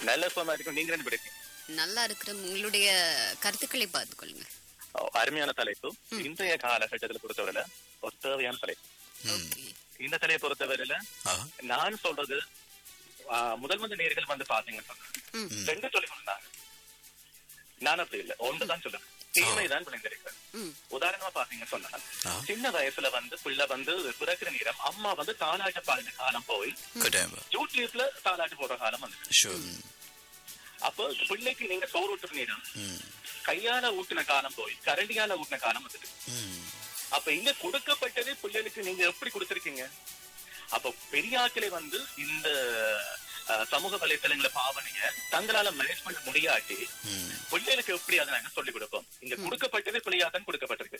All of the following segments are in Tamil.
நல்ல சுகமா இருக்கும் நீங்க ரெண்டு பேரும் நல்லா இருக்கிற உங்களுடைய கருத்துக்களை பார்த்துக் கொள்ளுங்க ஓ, அருமையான தலைப்பு இன்றைய காலகட்டத்துல பொறுத்தவரையில ஒரு தேவையான தலைப்பு ஓகே இந்த தலையை பொறுத்தவரையில ஆ, நான் சொல்றது ஆ, முதல் வந்து நேர்கள் வந்து பாத்தீங்கன்னு சொன்னாங்க ம். ரெண்டு சொல்லி கொடுத்தாங்க நான் அப்படி இல்லை ஒன்றுதான் சொல்லுவேன் தீமைதான் விளைந்திருக்கிறேன் ம் உதாரணமா பாத்தீங்கன்னு சொன்னா ஆ. சின்ன வயசுல வந்து பிள்ளை வந்து பிறக்கிற நேரம் அம்மா வந்து தாலாட்டு பாடின காலம் போய் கட்டாயம் யூடியூப்ல தாலாட்டு போடுற காலம் வந்து ஷூர் அப்போ பிள்ளைக்கு நீங்க சோறு ஊட்டுற நேரம் ம் கையால ஊட்டின காலம் போய் கரண்டியால ஊட்டின காலம் வந்துட்டு ம் அப்ப இங்க கொடுக்கப்பட்டது பிள்ளைகளுக்கு நீங்க எப்படி கொடுத்திருக்கீங்க அப்ப பெரிய ஆட்களை வந்து இந்த அஹ், சமூக வலைத்தளங்களை பாவனைய தங்களால மேனேஜ் பண்ண முடியாட்டி ம் பிள்ளைகளுக்கு எப்படி அதை நாங்க சொல்லிக் கொடுப்போம் இங்க கொடுக்கப்பட்டது பிள்ளையா தான் கொடுக்கப்பட்டிருக்கு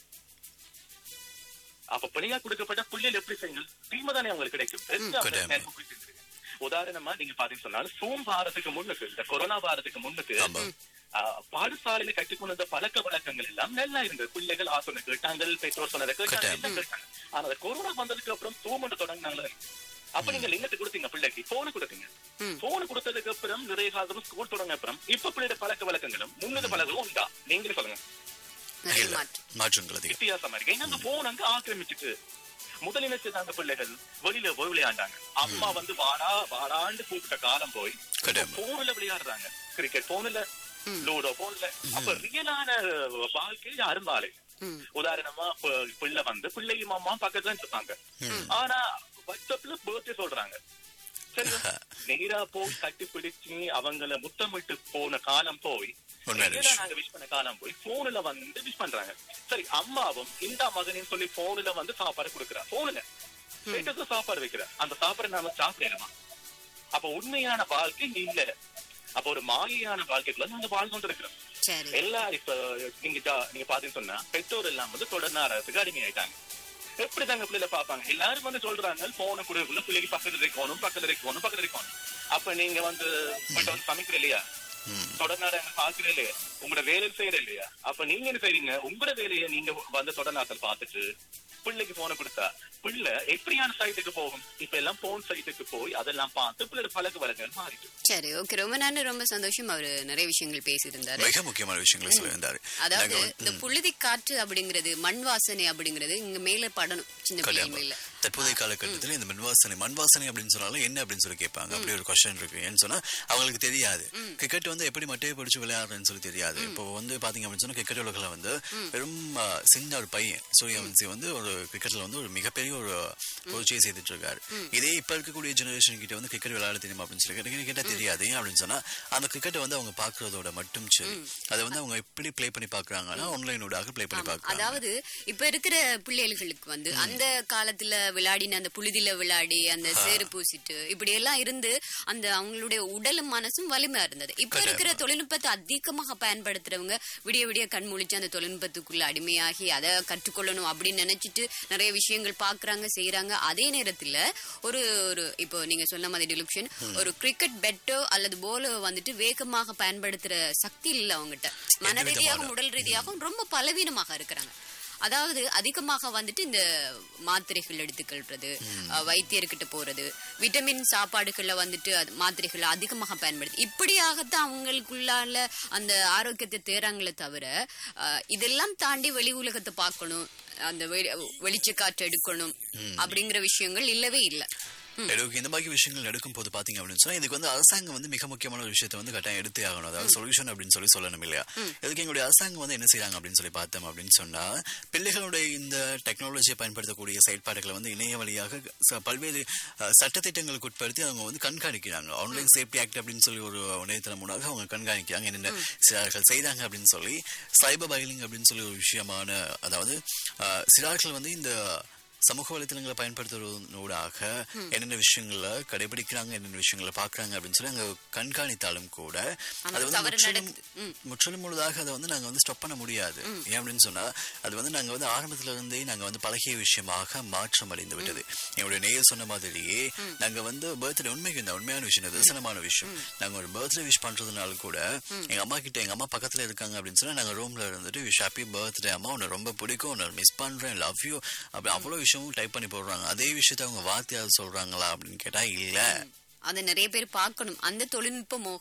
அப்ப பிள்ளையா கொடுக்கப்பட்ட பிள்ளைகள் எப்படி செய்யுங்கள் தீமை தானே அவங்களுக்கு கிடைக்கும் பெருசா அதை கட்டாயமா. மேற்கொண்டு போயிட்டு இருக்கு. உதாரணமா நீங்க பாத்தீங்கன்னு சொன்னாலும் சூம் வாரத்துக்கு முன்னுக்கு இந்த கொரோனா வாரத்துக்கு முன்னுக்கு ஆமா. ஆஹ், பாடசாலையில கற்றுக்கொண்ட இந்த பழக்க வழக்கங்கள் எல்லாம் நல்லா இருந்தது பிள்ளைகள் ஆசனை கேட்டாங்க பெற்றோர் சொன்னதை கேட்டாங்க கட்டாயம். எல்லாம் கேட்டாங்க ஆனா அந்த கொரோனா வந்ததுக்கு அப்புறம் சூம் தொடங்கினாங்களே அப்ப நீங்க லிங்கத்தை கொடுத்தீங்க பிள்ளைக்கு போன கொடுத்தீங்க ம். போன் கொடுத்ததுக்கு அப்புறம் நிறைய காலத்துல ஸ்கூல் தொடங்க அப்புறம் இப்ப பிள்ளையோட பழக்க வழக்கங்களும் முன்னது பழக்கம் உண்டா நீங்களே சொல்லுங்க நிறைய இல்ல மாற்றம் மாற்றங்கள் அதிகம் வித்தியாசமா இருக்கு ஏன்னா அந்த போன் அங்க ஆக்கிரமிச்சிட்டு முதலில் செய்தாங்க பிள்ளைகள் வெளியில போய் விளையாண்டாங்க அம்மா வந்து வாடா வாடான்னு கூப்பிட்ட காலம் போய் கட்டாயம். போன்ல விளையாடுறாங்க கிரிக்கெட் போன்ல ம். லூடோ போன்ல அப்ப ரியலான வாழ்க்கை யாரும் வாழை ம் உதாரணமா ப- பிள்ளை வந்து பிள்ளையும் அம்மா பக்கத்துல இருப்பாங்க ம். ஆனா வாட்ஸ்அப்ல பர்த்டே சொல்றாங்க சரி நேரா போய் கட்டி பிடிச்சு அவங்கள முத்தமிட்டு போன காலம் போய் உண்மையான நேரா விஷயம். நாங்க விஷ் பண்ண காலம் போய் போன்ல வந்து விஷ் பண்றாங்க சரி அம்மாவும் இந்த மகனின் சொல்லி போன்ல வந்து சாப்பாடு கொடுக்குறா போன்ல வீட்டுக்கு சாப்பாடு வைக்கிறா அந்த சாப்பாடு நாம சாப்பிடலாமா அப்ப உண்மையான வாழ்க்கை இங்க இல்ல அப்ப ஒரு மாயையான வாழ்க்கைக்குள்ள நாங்க வாழ்ந்து கொண்டிருக்கிறோம் சரி எல்லா இப்ப நீங்க ஜா- நீங்க பாத்தீங்கன்னு சொன்னா பெற்றோர் எல்லாம் வந்து தொடர்நாரத்துக்கு அடிமை ஆயிட்டாங்க எப்படி தாங்க பிள்ளைல பாப்பாங்க எல்லாரும் வந்து சொல்றாங்க போன குடுக்குள்ள பிள்ளைக்கு பக்கத்துல இருக்கணும் பக்கத்துல இருக்கணும் பக்கத்துல இருக்கணும் அப்ப நீங்க வந்து போயிட்டு வந்து சமைக்கிற இல்லையா ம் தொடர்நாட பாக்குற இல்லையா உங்களோட வேலை செய்யற இல்லையா அப்ப நீங்க என்ன செய்றீங்க உங்களோட வேலையை நீங்க வந்து தொடர்நாட்டல் பார்த்துட்டு பிள்ளைக்கு போன கொடுத்தா பிள்ளை எப்படியான சைட்டுக்கு போகும் இப்ப எல்லாம் போன் சைட்டுக்கு போய் அதெல்லாம் பார்த்து பிள்ளையோட பழக்க வழக்கங்கள் மாறிட்டு சரி ஓகே ரொம்ப நன்றி ரொம்ப சந்தோஷம் அவரு நிறைய விஷயங்கள் பேசியிருந்தாரு மிக முக்கியமான விஷயங்களை சொல்லியிருந்தாரு அதாவது நாங்க வந்து- இந்த புழுதி காற்று அப்படிங்கிறது மண் வாசனை அப்படிங்கிறது இங்க மேல படணும் சின்ன பிள்ளைகள் கல்யாணம். மேல தற்போதைய காலகட்டத்தில் இந்த மண்வாசனை மண்வாசனை அப்படின்னு சொன்னாலும் என்ன அப்படின்னு சொல்லி கேட்பாங்க அப்படி ஒரு கொஸ்டின் இருக்கு ஏன்னு சொன்னா அவங்களுக்கு தெரியாது கிரிக்கெட் வந்து எப்படி மட்டையை பிடிச்சு விளையாடுறேன்னு சொல்லி தெரியாது இப்போ வந்து பாத்தீங்க அப்படின்னு சொன்னா கிரிக்கெட் உலகில் வந்து வெறும் ஆ, சின்ன ஒரு பையன் சூரியவன்சி வந்து ஒரு கிரிக்கெட்ல வந்து ஒரு மிகப்பெரிய ஒரு புரட்சியை செய்துட்டு இருக்காரு இதே இப்ப இருக்கக்கூடிய ஜெனரேஷன் கிட்ட வந்து கிரிக்கெட் விளையாட தெரியுமா அப்படின்னு சொல்லி கேட்டா கேட்டா தெரியாது ஏன் அப்படின்னு சொன்னா அந்த கிரிக்கெட்டை வந்து அவங்க பாக்குறதோட மட்டும் சரி அதை வந்து அவங்க எப்படி ப்ளே பண்ணி பாக்குறாங்கன்னா ஆன்லைனோடாக ப்ளே பண்ணி பாக்குறாங்க அதாவது இப்ப இருக்கிற பிள்ளைகளுக்கு வந்து அந்த காலத்துல விளையாடின அந்த புழுதியில விளையாடி அந்த சேறு பூசிட்டு இப்படி எல்லாம் இருந்து அந்த அவங்களுடைய உடலும் மனசும் வலிமையா இருந்தது இப்ப இருக்கிற தொழில்நுட்பத்தை அதிகமாக பயன்படுத்துறவங்க விடிய விடிய கண் முழிச்சு அந்த தொழில்நுட்பத்துக்குள்ள அடிமையாகி அதை கற்றுக்கொள்ளணும் அப்படின்னு நினைச்சிட்டு நிறைய விஷயங்கள் பாக்குறாங்க செய்யறாங்க அதே நேரத்துல ஒரு ஒரு இப்போ நீங்க சொன்ன மாதிரி டிலுப்ஷன் ஒரு கிரிக்கெட் பெட்டோ அல்லது போலோ வந்துட்டு வேகமாக பயன்படுத்துற சக்தி இல்ல அவங்ககிட்ட மன ரீதியாகவும் உடல் ரீதியாகவும் ரொம்ப பலவீனமாக இருக்கிறாங்க அதாவது அதிகமாக வந்துட்டு இந்த மாத்திரைகள் எடுத்துக்கொள்றது அஹ், வைத்தியர்கிட்ட போறது விட்டமின் சாப்பாடுகள்ல வந்துட்டு அது மாத்திரைகள் அதிகமாக பயன்படுத்தி இப்படியாகத்தான் அவங்களுக்குள்ளால அந்த ஆரோக்கியத்தை தேறாங்களே தவிர அஹ், இதெல்லாம் தாண்டி வெளி உலகத்தை பார்க்கணும் அந்த வெளி- வெளிச்ச காற்று எடுக்கணும் அப்படிங்கிற விஷயங்கள் இல்லவே இல்லை எனக்கு இந்த மாதிரி விஷயங்கள் நடக்கும் போது பாத்தீங்க அப்படின்னு சொன்னா இதுக்கு வந்து அரசாங்கம் வந்து மிக முக்கியமான ஒரு விஷயத்தை வந்து கட்டாயம் எடுத்தே ஆகணும் அதாவது சொல்யூஷன் அப்படின்னு சொல்லி சொல்லணும் இல்லையா இதுக்கு எங்களுடைய அரசாங்கம் வந்து என்ன செய்றாங்க அப்படின்னு சொல்லி பார்த்தோம் அப்படின்னு சொன்னா பிள்ளைகளுடைய இந்த டெக்னாலஜியை பயன்படுத்தக்கூடிய செயல்பாடுகளை வந்து இணைய வழியாக ச- பல்வேறு அஹ், சட்டத்திட்டங்களுக்கு உட்படுத்தி அவங்க வந்து கண்காணிக்கிறாங்க ஆன்லைன் சேஃப்டி ஆக்ட் அப்படின்னு சொல்லி ஒரு இணையதளம் மூலமாக அவங்க கண்காணிக்கிறாங்க என்னென்ன சிறார்கள் செய்தாங்க அப்படின்னு சொல்லி சைபர் பைலிங் அப்படின்னு சொல்லி ஒரு விஷயமான அதாவது அஹ், சிறார்கள் வந்து இந்த சமூக வலைத்தளங்களை பயன்படுத்துவதனூடாக என்னென்ன விஷயங்களை கடைபிடிக்கிறாங்க என்னென்ன விஷயங்களை பாக்குறாங்க அப்படின்னு சொல்லி அங்க கண்காணித்தாலும் கூட ஆனா அது வந்து தவறு முற்றிலும் நடக்குது. ம். முற்றிலும் முழுதாக அதை வந்து நாங்க வந்து ஸ்டாப் பண்ண முடியாது ஏன் அப்படின்னு சொன்னா அது வந்து நாங்க வந்து ஆரம்பத்துல இருந்தே நாங்க வந்து பழகிய விஷயமாக மாற்றம் அடைந்து விட்டது என்னுடைய நேயர் சொன்ன மாதிரியே நாங்க வந்து பர்த்டே உண்மைக்கு இந்த உண்மையான விஷயம் நிதர்சனமான விஷயம் நாங்க ஒரு பர்த்டே விஷ் பண்றதுனால கூட எங்க அம்மா கிட்ட எங்க அம்மா பக்கத்துல இருக்காங்க அப்படின்னு சொன்னா நாங்க ரூம்ல இருந்துட்டு விஷ் ஹாப்பி பர்த்டே அம்மா உன்னை ரொம்ப பிடிக்கும் உன்னை மிஸ் பண்றேன் லவ் யூ அப்படி அவ்வளவு விஷயமும் டைப் பண்ணி போடுறாங்க அதே விஷயத்த அவங்க வார்த்தையாவது சொல்றாங்களா அப்படின்னு கேட்டா இல்ல அதை நிறைய பேர் பார்க்கணும் அந்த தொழில்நுட்ப மோகம்